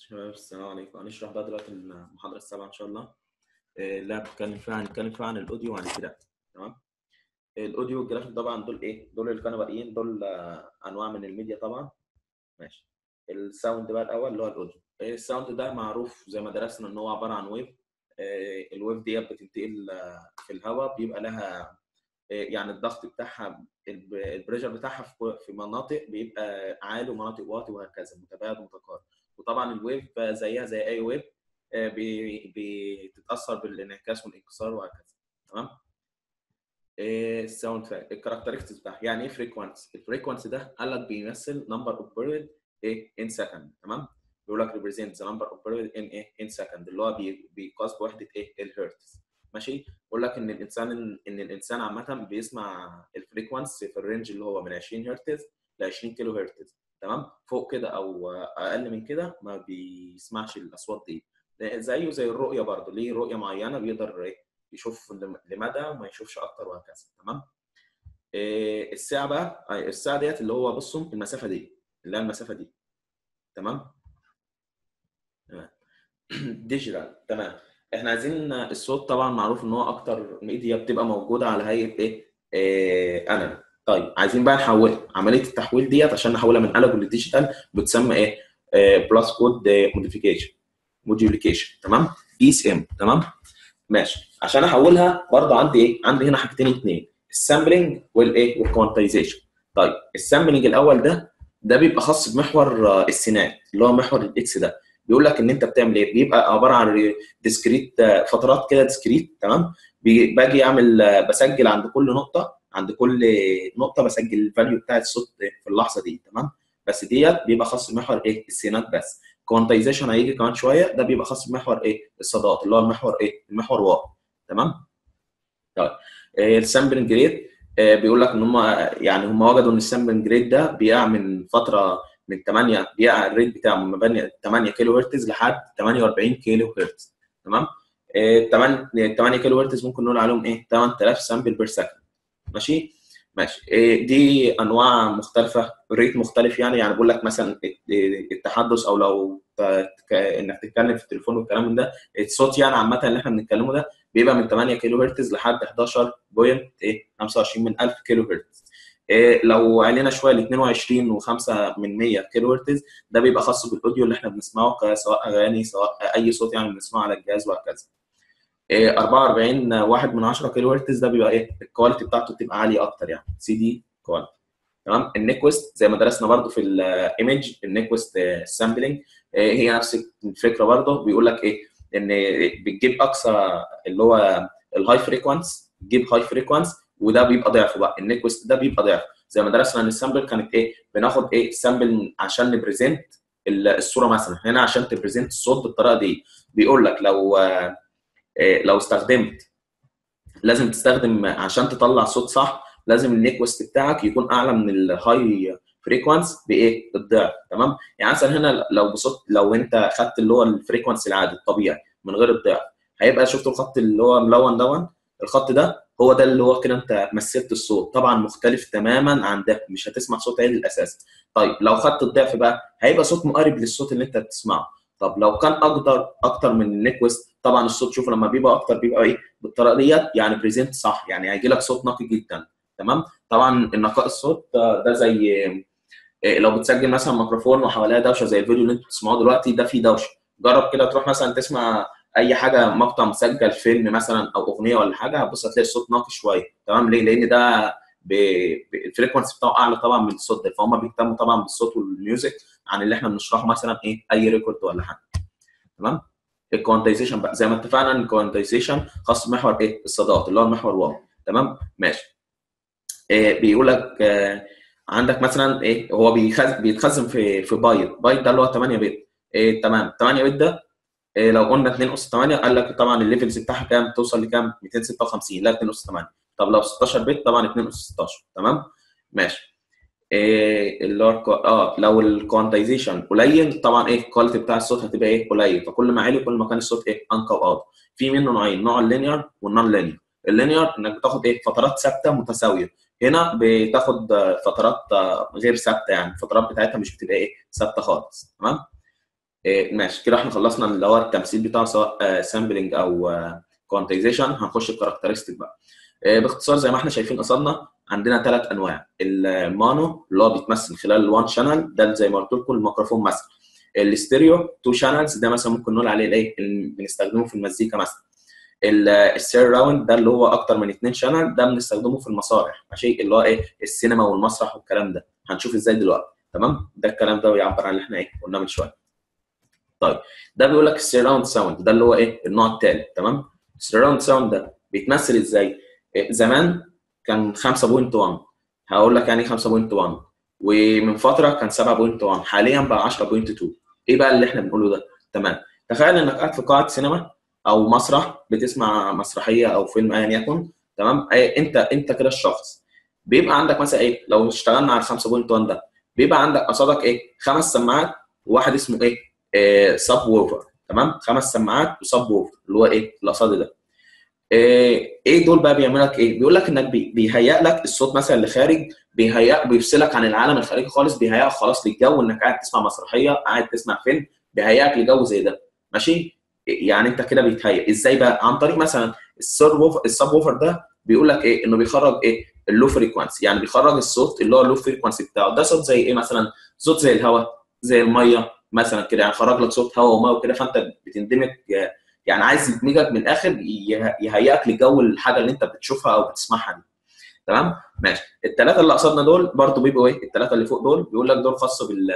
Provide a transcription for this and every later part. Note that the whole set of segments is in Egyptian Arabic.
شباب السلام عليكم هنشرح بقى دلوقتي المحاضرة السابعة إن شاء الله آه، اللي هنتكلم فيها هنتكلم فيها عن الأوديو وعن الجرافيك تمام الأوديو والجرافيك طبعا دول إيه؟ دول اللي كانوا بادئين دول آه، أنواع من الميديا طبعا ماشي الساوند بقى الأول اللي هو الأوديو آه، الساوند ده معروف زي ما درسنا إن هو عبارة عن ويف آه، الويف دي بتنتقل آه، في الهواء بيبقى لها آه، يعني الضغط بتاعها الب- البريشر بتاعها في في مناطق بيبقى عالي ومناطق واطي وهكذا متباعد ومتقارب وطبعا الويف زيها زي اي ويف آه، بي- بتتاثر بالانعكاس والانكسار وهكذا تمام الساوند تراك الكاركترستكس بتاعها يعني ايه فريكوانس الفريكوانس ده قال لك بيمثل نمبر اوف بيريد ايه ان سكند تمام بيقول لك ريبريزنت ذا نمبر اوف بيريد ان ايه ان سكند اللي هو بي- بيقاس بوحده ايه الهرتز ماشي بيقول لك ان الانسان ان الانسان عامه بيسمع الفريكوانس في الرينج اللي هو من 20 هرتز ل 20 كيلو هرتز تمام فوق كده او اقل من كده ما بيسمعش الاصوات دي زيه زي الرؤيه برضه ليه رؤيه معينه بيقدر إيه؟ يشوف لم- لمدى وما يشوفش اكتر وهكذا تمام إيه الساعه بقى آه، الساعه ديت اللي هو بصوا المسافه دي اللي هي المسافه دي تمام تمام ديجيتال تمام احنا عايزين الصوت طبعا معروف ان هو اكتر ميديا بتبقى موجوده على هيئه ايه, إيه انالوج طيب عايزين بقى نحولها عمليه التحويل ديت عشان نحولها من انالوج لديجيتال بتسمى ايه بلس كود موديفيكيشن موديفيكيشن تمام بي اس ام تمام ماشي عشان احولها برضه عندي ايه عندي هنا حاجتين اثنين السامبلنج والايه والكوانتايزيشن طيب السامبلنج الاول ده ده بيبقى خاص بمحور آه، السينات اللي هو محور الاكس ده بيقول لك ان انت بتعمل ايه بيبقى عباره عن ديسكريت فترات كده ديسكريت تمام بي- باجي اعمل آه، بسجل عند كل نقطه عند كل نقطه بسجل الفاليو بتاع الصوت في اللحظه دي تمام بس ديت بيبقى خاص بمحور ايه السينات بس كوانتايزيشن هيجي كمان شويه ده بيبقى خاص بمحور ايه الصادات اللي هو المحور ايه المحور واو تمام طيب آه، السامبلنج ريت آه، بيقول لك ان هم يعني هم وجدوا ان السامبلنج ريت ده بيقع من فتره من 8 بيقع الريت بتاعه من 8 8 كيلو هرتز لحد 48 كيلو هرتز تمام آه، 8 8 كيلو هرتز ممكن نقول عليهم ايه 8000 سامبل بير سكند ماشي ماشي آه، دي انواع مختلفه ريت مختلف يعني يعني بقول لك مثلا التحدث او لو ت- ك- انك تتكلم في التليفون والكلام من ده الصوت يعني عامه اللي احنا بنتكلمه ده بيبقى من 8 كيلو هرتز لحد 11.25 من 1000 كيلو هرتز إيه لو علينا شويه ل 22 و5 من 100 كيلو هرتز ده بيبقى خاص بالاوديو اللي احنا بنسمعه ك- سواء اغاني سواء اي صوت يعني بنسمعه على الجهاز وهكذا إيه 44 واحد من 10 كيلو هرتز ده بيبقى ايه الكواليتي بتاعته بتبقى عاليه اكتر يعني سي دي كواليتي تمام النيكوست زي ما درسنا برضو في الايمج النيكوست سامبلنج هي نفس الفكره برضو بيقول لك ايه ان بتجيب اقصى اللي هو الهاي فريكوانس تجيب هاي فريكوانس وده بيبقى ضعفه بقى النيكوست ده بيبقى ضعف زي ما درسنا ان السامبل كانت ايه بناخد ايه السامبل عشان نبريزنت الصوره مثلا هنا عشان تبريزنت الصوت بالطريقه دي بيقول لك لو آه، آه، لو استخدمت لازم تستخدم عشان تطلع صوت صح لازم النيكوست بتاعك يكون اعلى من الهاي فريكوانس بايه؟ بالضعف تمام؟ يعني مثلا هنا لو بصوت لو انت خدت اللي هو الفريكوانس العادي الطبيعي من غير الضعف هيبقى شفت الخط اللي هو ملون دون الخط ده هو ده اللي هو كده انت مثلت الصوت طبعا مختلف تماما عن ده مش هتسمع صوت عادي الاساسي طيب لو خدت الضعف بقى هيبقى صوت مقارب للصوت اللي انت بتسمعه طب لو كان اقدر اكتر من النيكوست طبعا الصوت شوف لما بيبقى اكتر بيبقى ايه بالطريقه ديت يعني بريزنت صح يعني هيجي لك صوت نقي جدا تمام طبعا النقاء الصوت ده, ده زي إيه، لو بتسجل مثلا ميكروفون وحواليها دوشه زي الفيديو اللي انتوا بتسمعوه دلوقتي ده فيه دوشه جرب كده تروح مثلا تسمع اي حاجه مقطع مسجل فيلم مثلا او اغنيه ولا حاجه هتبص هتلاقي الصوت ناقي شويه تمام ليه؟ لان ده ب- ب- الفريكونسي بتاعه اعلى طبعا من الصوت ده فهم بيهتموا طبعا بالصوت والميوزك عن اللي احنا بنشرحه مثلا ايه اي ريكورد ولا حاجه تمام الكوانتايزيشن بقى زي ما اتفقنا ان الكوانتايزيشن خاص بمحور ايه الصادات اللي هو المحور واو تمام ماشي إيه بيقول لك آه عندك مثلا ايه هو بيخز... بيتخزن في في بايت بايت ده اللي هو 8 بت إيه تمام 8 بت ده إيه لو قلنا 2 اس 8 قال لك طبعا الليفلز بتاعها كام توصل لكام 256 لا 2 اس 8 طب لو 16 بت طبعا 2 اس 16 تمام ماشي إيه اللي هو الكو- اه لو الكوانتايزيشن قليل طبعا ايه الكواليتي بتاع الصوت هتبقى ايه قليل فكل ما عالي كل ما كان الصوت ايه انقى واوضح في منه نوعين نوع اللينير والنون لينير اللينير انك بتاخد ايه فترات ثابته متساويه هنا بتاخد آه، فترات آه، غير ثابته يعني الفترات بتاعتها مش بتبقى ايه ثابته خالص تمام إيه ماشي كده احنا خلصنا اللي هو التمثيل بتاعه سواء سامبلنج او كوانتيزيشن هنخش الكاركترستيك بقى إيه باختصار زي ما احنا شايفين قصادنا عندنا ثلاث انواع المانو اللي هو بيتمثل خلال الوان شانل ده زي ما قلت لكم الميكروفون مثلا الاستيريو تو شانلز ده مثلا ممكن نقول عليه الايه اللي بنستخدمه في المزيكا مثلا السير راوند ده اللي هو اكتر من اثنين شانل ده بنستخدمه في المسارح ماشي اللي هو ايه السينما والمسرح والكلام ده هنشوف ازاي دلوقتي تمام ده الكلام ده بيعبر عن اللي احنا ايه قلناه من شويه طيب ده بيقول لك السيراوند ساوند ده اللي هو ايه النوع الثالث تمام السيراوند ساوند ده بيتمثل ازاي إيه زمان كان 5.1 هقول لك يعني 5.1 ومن فتره كان 7.1 حاليا بقى 10.2 ايه بقى اللي احنا بنقوله ده تمام تخيل انك قاعد في قاعه سينما او مسرح بتسمع مسرحيه او فيلم ايا يكن تمام أي انت انت كده الشخص بيبقى عندك مثلا ايه لو اشتغلنا على 5.1 ده بيبقى عندك قصادك ايه خمس سماعات وواحد اسمه ايه, إيه سب ووفر تمام خمس سماعات وسب ووفر اللي هو ايه اللي قصادي ده ايه ايه دول بقى بيعمل لك ايه بيقول لك انك بيهيئ لك الصوت مثلا اللي خارج بيهيئ بيفصلك عن العالم الخارجي خالص بيهيئك خلاص للجو انك قاعد تسمع مسرحيه قاعد تسمع فيلم بيهيئك لجو زي ده ماشي يعني انت كده بيتهيئ ازاي بقى عن طريق مثلا السب ووفر ده بيقول لك ايه انه بيخرج ايه اللو فريكوانسي يعني بيخرج الصوت اللي هو اللو فريكوانسي بتاعه ده صوت زي ايه مثلا صوت زي الهواء زي الميه مثلا كده يعني خرج لك صوت هواء وميه وكده فانت بتندمج يعني عايز يدمجك من الاخر يهيئك لجو الحاجه اللي انت بتشوفها او بتسمعها دي تمام ماشي الثلاثه اللي قصادنا دول برضو بيبقوا ايه الثلاثه اللي فوق دول بيقول لك دول خاصه بال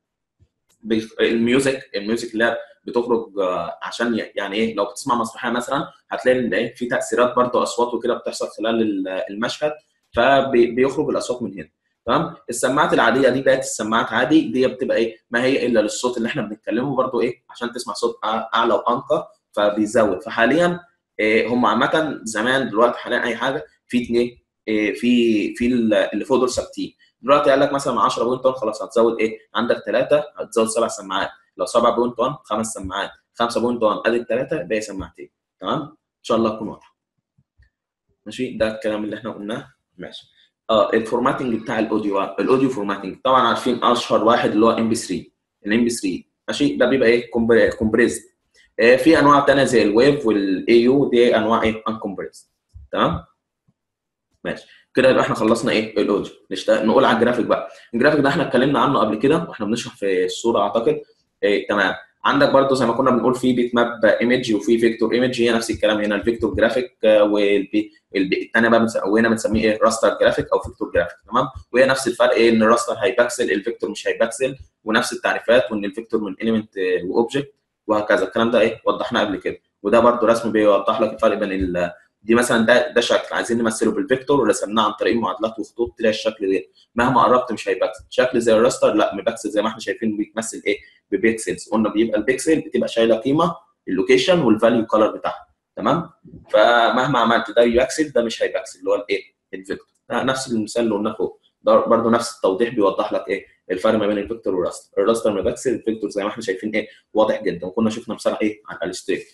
بالميوزك الميوزك اللي هي بتخرج عشان يعني ايه لو بتسمع مسرحيه مثلا هتلاقي ان ايه في تاثيرات برضو اصوات وكده بتحصل خلال المشهد فبيخرج الاصوات من هنا تمام السماعات العاديه دي بقت السماعات عادي دي بتبقى ايه ما هي الا للصوت اللي احنا بنتكلمه برضو ايه عشان تسمع صوت اعلى وانقى فبيزود فحاليا إيه هم عامه زمان دلوقتي حاليا اي حاجه في ايه إيه في في اللي فوق دول ثابتين دلوقتي قال لك مثلا 10 بوينت خلاص هتزود ايه عندك ثلاثه هتزود سبع سماعات لو 7.1 خمس سماعات 5.1 ادي الثلاثه باقي سماعتين تمام ان شاء الله تكون واضحه ماشي ده الكلام اللي احنا قلناه ماشي اه الفورماتنج بتاع الاوديو الاوديو فورماتنج طبعا عارفين اشهر واحد اللي هو ام بي 3 الام بي 3 ماشي ده بيبقى ايه كومبريزد آه في انواع ثانيه زي الويف والاي يو دي انواع ايه انكمبريزد تمام ماشي كده يبقى احنا خلصنا ايه الاوديو نشتغل نقول على الجرافيك بقى الجرافيك ده احنا اتكلمنا عنه قبل كده واحنا بنشرح في الصوره اعتقد إيه تمام عندك برضو زي ما كنا بنقول في بيت ماب ايمج وفي فيكتور ايمج هي نفس الكلام هنا الفيكتور جرافيك والثانيه بقى وهنا بنسميه ايه راستر جرافيك او فيكتور جرافيك تمام وهي نفس الفرق ايه ان الراستر هيبكسل الفيكتور مش هيبكسل ونفس التعريفات وان الفيكتور من اليمنت واوبجكت وهكذا الكلام ده ايه وضحناه قبل كده وده برضو رسم بيوضح لك الفرق بين دي مثلا ده ده شكل عايزين نمثله بالفيكتور ورسمناه عن طريق معادلات وخطوط تلاقي الشكل ده مهما قربت مش هيبكسل شكل زي الراستر لا مبكسل زي ما احنا شايفين بيتمثل ايه ببيكسلز قلنا بيبقى البيكسل بتبقى شايله قيمه اللوكيشن والفاليو كلر بتاعها تمام فمهما عملت ده يبكسل ده مش هيبكسل اللي هو الايه الفيكتور نفس المثال اللي قلناه فوق ده برضه نفس التوضيح بيوضح لك ايه الفرق ما بين الفيكتور والراستر الراستر مبكسل الفيكتور زي ما احنا شايفين ايه واضح جدا وكنا شفنا مثال ايه على الالستريت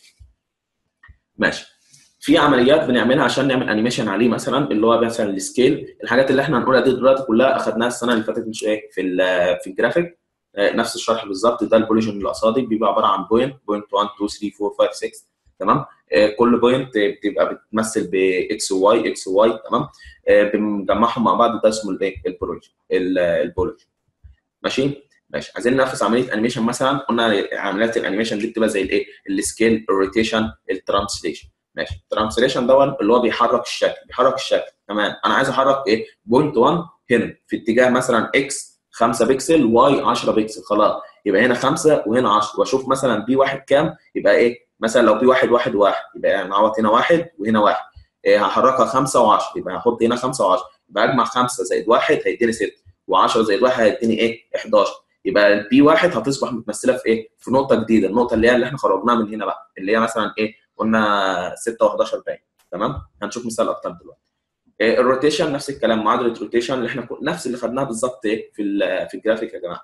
ماشي في عمليات بنعملها عشان نعمل انيميشن عليه مثلا اللي هو مثلا السكيل الحاجات اللي احنا هنقولها دي دلوقتي كلها اخذناها السنه اللي فاتت مش ايه في في الجرافيك نفس الشرح بالظبط ده البوليجن اللي قصادي بيبقى عباره عن بوينت بوينت 1 2 3 4 5 6 تمام كل بوينت بتبقى بتمثل باكس وواي اكس وواي تمام بنجمعهم مع بعض ده اسمه الايه البوليجن البوليجن ماشي ماشي عايزين ننفذ عمليه انيميشن مثلا قلنا عمليات الانيميشن دي بتبقى زي الايه السكيل الروتيشن الترانسليشن ماشي الترانسليشن ده اللي هو بيحرك الشكل بيحرك الشكل تمام انا عايز احرك ايه بوينت 1 هنا في اتجاه مثلا اكس 5 بكسل واي 10 بكسل خلاص يبقى هنا 5 وهنا 10 واشوف مثلا بي واحد كام يبقى ايه مثلا لو بي واحد واحد واحد يبقى يعني نعوض هنا واحد وهنا واحد إيه هحركها 5 و10 يبقى هحط هنا 5 و10 يبقى اجمع 5 زائد 1 هيديني 6 و10 زائد 1 هيديني ايه 11 يبقى البي واحد هتصبح متمثله في ايه؟ في نقطه جديده النقطه اللي هي اللي احنا خرجناها من هنا بقى اللي هي مثلا ايه؟ قلنا 6 و11 باين تمام هنشوف مثال اكتر دلوقتي الروتيشن نفس الكلام معادله روتيشن اللي احنا نفس اللي خدناها بالظبط ايه في في الجرافيك يا جماعه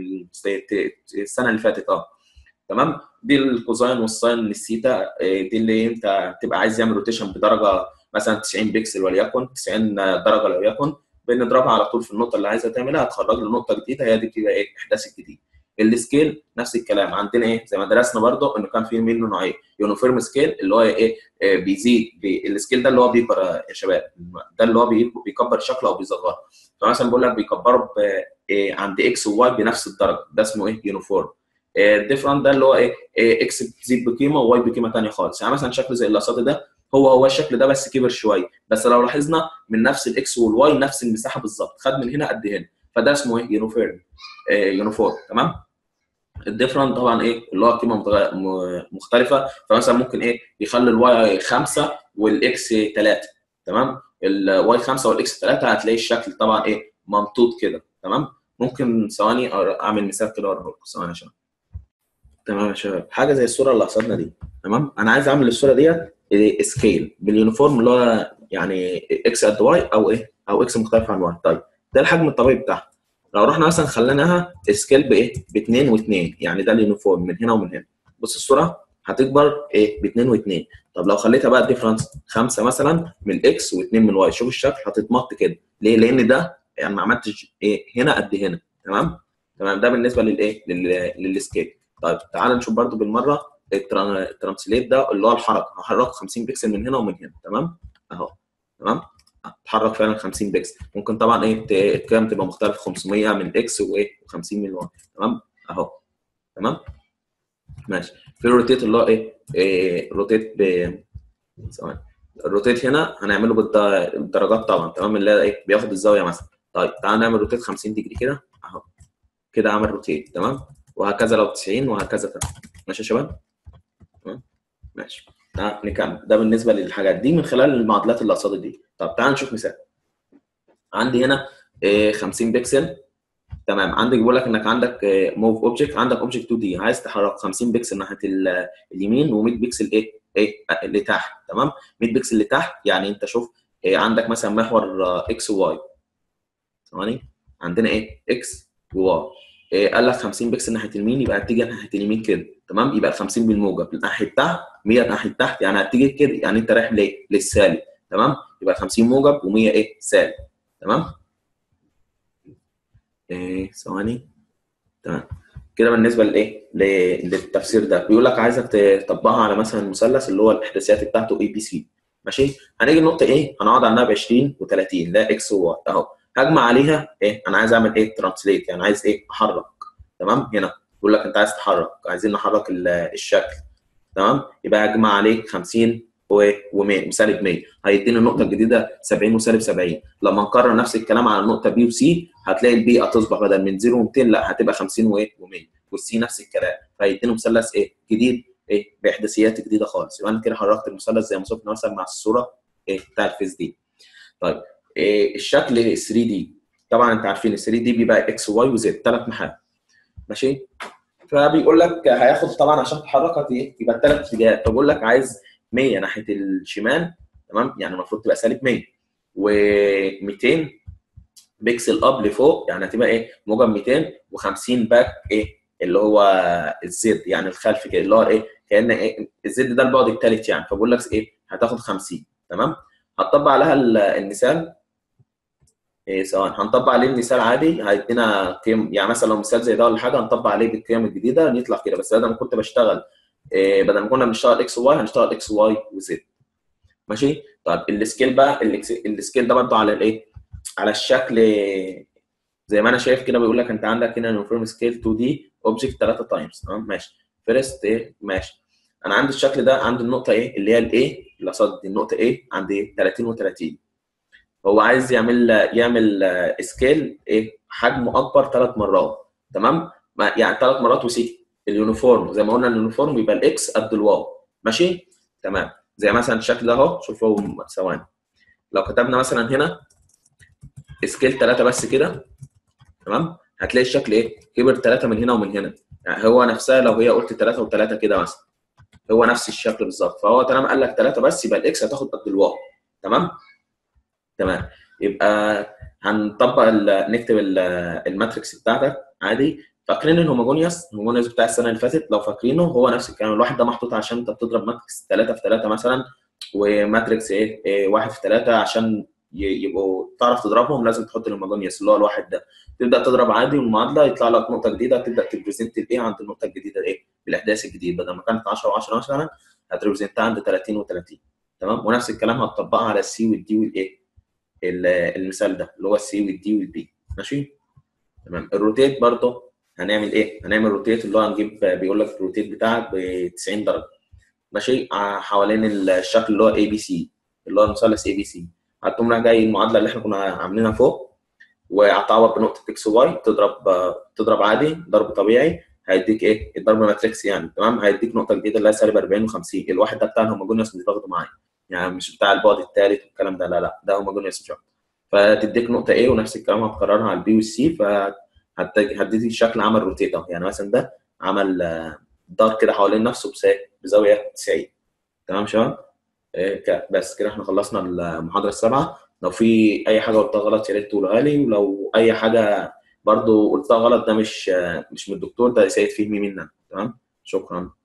السنه اللي فاتت اه تمام دي الكوزاين والساين للسيتا دي اللي انت تبقى عايز يعمل روتيشن بدرجه مثلا 90 بكسل وليكن 90 درجه لو يكن بنضربها على طول في النقطه اللي عايزها تعملها هتخرج له نقطه جديده هي دي بتبقى ايه الاحداث الجديد السكيل نفس الكلام عندنا ايه زي ما درسنا برضو انه كان في منه نوعين يونيفورم سكيل اللي هو ايه آه، بيزيد بي السكيل ده اللي هو بيكبر يا شباب ده اللي هو بي- بيكبر شكله او بيصغره فمثلا بقول لك بيكبره ب إيه عند اكس وواي بنفس الدرجه ده اسمه ايه يونيفورم الديفرنت ده اللي هو ايه إيه، اكس بتزيد بقيمه وواي بقيمه ثانيه خالص يعني مثلا شكل زي اللاصات ده هو هو الشكل ده بس كبر شويه بس لو لاحظنا من نفس الاكس والواي نفس المساحه بالظبط خد من هنا قد هنا فده اسمه ايه يونيفورم يونيفورم تمام الديفرنت طبعا ايه اللي هو قيمه متغ- م- مختلفه فمثلا ممكن ايه يخلي الواي 5 والاكس 3 تمام الواي 5 والاكس 3 هتلاقي الشكل طبعا ايه ممطوط كده تمام ممكن ثواني أر- اعمل مثال كده اوريه لكم ثواني يا شباب تمام يا شباب حاجه زي الصوره اللي قصدنا دي تمام انا عايز اعمل الصوره ديت إيه، سكيل باليونيفورم اللي هو يعني اكس قد واي او ايه او اكس مختلف عن واي طيب ده الحجم الطبيعي بتاعها لو رحنا مثلا خليناها سكيل بايه؟ ب 2 و2 يعني ده اليونيفورم من هنا ومن هنا بص الصوره هتكبر ايه ب 2 و2 طب لو خليتها بقى ديفرنس 5 مثلا من الاكس و2 من الواي شوف الشكل هتتمط كده ليه؟ لان ده يعني ما عملتش ايه هنا قد هنا تمام؟ تمام ده بالنسبه للايه؟ لل- للسكيل طيب تعال نشوف برده بالمره التران- الترانسليت ده اللي هو الحركه هحركه 50 بكسل من هنا ومن هنا تمام؟ اهو تمام؟ اتحرك فعلا 50 بكسل ممكن طبعا ايه ت- القيم تبقى مختلفه 500 من اكس وايه و50 من واي تمام اهو تمام ماشي في الروتيت اللي هو ايه, إيه روتيت ب ثواني الروتيت هنا هنعمله بالد- بالدرجات طبعا تمام اللي هي ايه بياخد الزاويه مثلا طيب تعال نعمل روتيت 50 ديجري كده اهو كده عمل روتيت تمام وهكذا لو 90 وهكذا تمام ماشي يا شباب تمام ماشي تعال نكمل ده بالنسبه للحاجات دي من خلال المعادلات اللي قصادي دي طب تعال نشوف مثال عندي هنا إيه، 50 بكسل تمام عندك بيقول لك انك عندك موف اوبجكت عندك اوبجكت 2 دي عايز تحرك 50 بكسل ناحيه ال- اليمين و100 بكسل ايه ايه آه، لتحت تمام 100 بكسل لتحت يعني انت شوف إيه عندك مثلا محور اكس وواي ثواني عندنا ايه اكس وواي إيه قال لك 50 بكسل ناحيه اليمين يبقى هتيجي ناحيه اليمين كده تمام يبقى ال 50 بالموجب ناحيه تحت 100 ناحيه تحت يعني هتيجي كده يعني انت رايح ليه للسالب تمام يبقى 50 موجب و100 ايه سالب تمام ايه ثواني تمام كده بالنسبه لايه ل- للتفسير ده بيقول لك عايزك تطبقها على مثلا المثلث اللي هو الاحداثيات بتاعته اي بي سي ماشي هنيجي النقطه ايه هنقعد عليها ب 20 و30 لا اكس وواي اهو هجمع عليها ايه انا عايز اعمل ايه ترانسليت يعني عايز ايه احرك تمام هنا بيقول لك انت عايز تحرك عايزين نحرك ال- الشكل تمام يبقى اجمع عليه 50 و100 وسالب 100 هيديني النقطه الجديده 70 وسالب 70 لما نكرر نفس الكلام على النقطه بي وسي هتلاقي البي هتصبح بدل من 0 و200 لا هتبقى 50 وايه و100 والسي نفس الكلام فهيديني مثلث ايه جديد ايه باحداثيات جديده خالص يبقى انا كده حركت المثلث زي ما شفنا مثلا مع الصوره ايه بتاع الفيس دي طيب إيه الشكل 3 دي طبعا انت عارفين ال 3 دي بيبقى اكس وواي وزد ثلاث محال ماشي فبيقول لك هياخد طبعا عشان تحركها ايه يبقى ثلاث اتجاهات فبيقول لك عايز 100 ناحيه الشمال تمام يعني المفروض تبقى سالب 100 و200 بيكسل اب لفوق يعني هتبقى ايه موجب 250 باك ايه اللي هو الزد يعني الخلف كده اللي هو ايه كان ايه الزد ده البعد الثالث يعني فبقول لك ايه هتاخد 50 تمام هتطبق عليها ال- المثال إيه سواء هنطبق عليه المثال عادي هيدينا قيم يعني مثلا لو مثال زي ده ولا حاجه هنطبق عليه بالقيم الجديده نطلع كده بس بدل ما كنت بشتغل إيه بدل ما كنا بنشتغل اكس وواي هنشتغل اكس واي وزد ماشي طيب السكيل بقى الإكس- السكيل ده برضه على الايه على الشكل زي ما انا شايف كده بيقول لك انت عندك هنا يونيفورم سكيل 2 دي اوبجكت 3 تايمز تمام ماشي فيرست ايه ماشي انا عندي الشكل ده عندي النقطه ايه اللي هي الايه اللي قصاد دي النقطه ايه عندي ايه 30 و30 هو عايز يعمل يعمل سكيل ايه حجمه اكبر ثلاث مرات تمام ما- يعني ثلاث مرات وسي اليونيفورم زي ما قلنا اليونيفورم يبقى الاكس قد الواو ماشي تمام زي مثلا الشكل ده اهو شوفوا ثواني لو كتبنا مثلا هنا سكيل 3 بس كده تمام هتلاقي الشكل ايه كبر 3 من هنا ومن هنا يعني هو نفسها لو هي قلت 3 و3 كده مثلا هو نفس الشكل بالظبط فهو طالما قال لك 3 بس يبقى الاكس هتاخد قد الواو تمام تمام يبقى هنطبق ال- نكتب ال- الماتريكس بتاعتك عادي فاكرين الهوموجونيوس الهوموجونيوس بتاع السنه اللي فاتت لو فاكرينه هو نفس الكلام الواحد ده محطوط عشان انت بتضرب ماتريكس 3 في 3 مثلا وماتريكس ايه, إيه 1 في 3 عشان يبقوا تعرف تضربهم لازم تحط الهوموجونيوس اللي هو الواحد ده تبدا تضرب عادي والمعادله يطلع لك نقطه جديده تبدا تبريزنت الايه عند النقطه الجديده ايه بالاحداث الجديد بدل ما كانت 10 و10 مثلا هتريبريزنتها عند 30 و30 تمام ونفس الكلام هتطبقها على السي والدي والايه المثال ده اللي هو السي والدي والبي ماشي تمام الروتيت برضه هنعمل ايه؟ هنعمل روتيت اللي هو هنجيب بيقول لك الروتيت بتاعك ب 90 درجه ماشي حوالين الشكل اللي هو اي بي سي اللي هو المثلث اي بي سي هتقوم رايح جاي المعادله اللي احنا كنا عاملينها فوق وهتعوض بنقطه اكس واي تضرب تضرب عادي ضرب طبيعي هيديك ايه؟ الضرب ماتريكس يعني تمام هيديك نقطه جديده اللي هي سالب 40 و50 الواحد ده بتاع الهوموجونيوس مش باخده معايا يعني مش بتاع البعد الثالث والكلام ده لا لا ده هوموجونيوس مش اكتر فتديك نقطه ايه ونفس الكلام هتكررها على البي والسي فهتديك الشكل عمل روتيت اهو يعني مثلا ده عمل دار كده حوالين نفسه بزاويه 90 تمام شباب؟ إيه بس كده احنا خلصنا المحاضره السابعه لو في اي حاجه قلتها غلط يا ريت تقولها لي ولو اي حاجه برضو قلتها غلط ده مش مش من الدكتور ده سيد فهمي منك تمام شكرا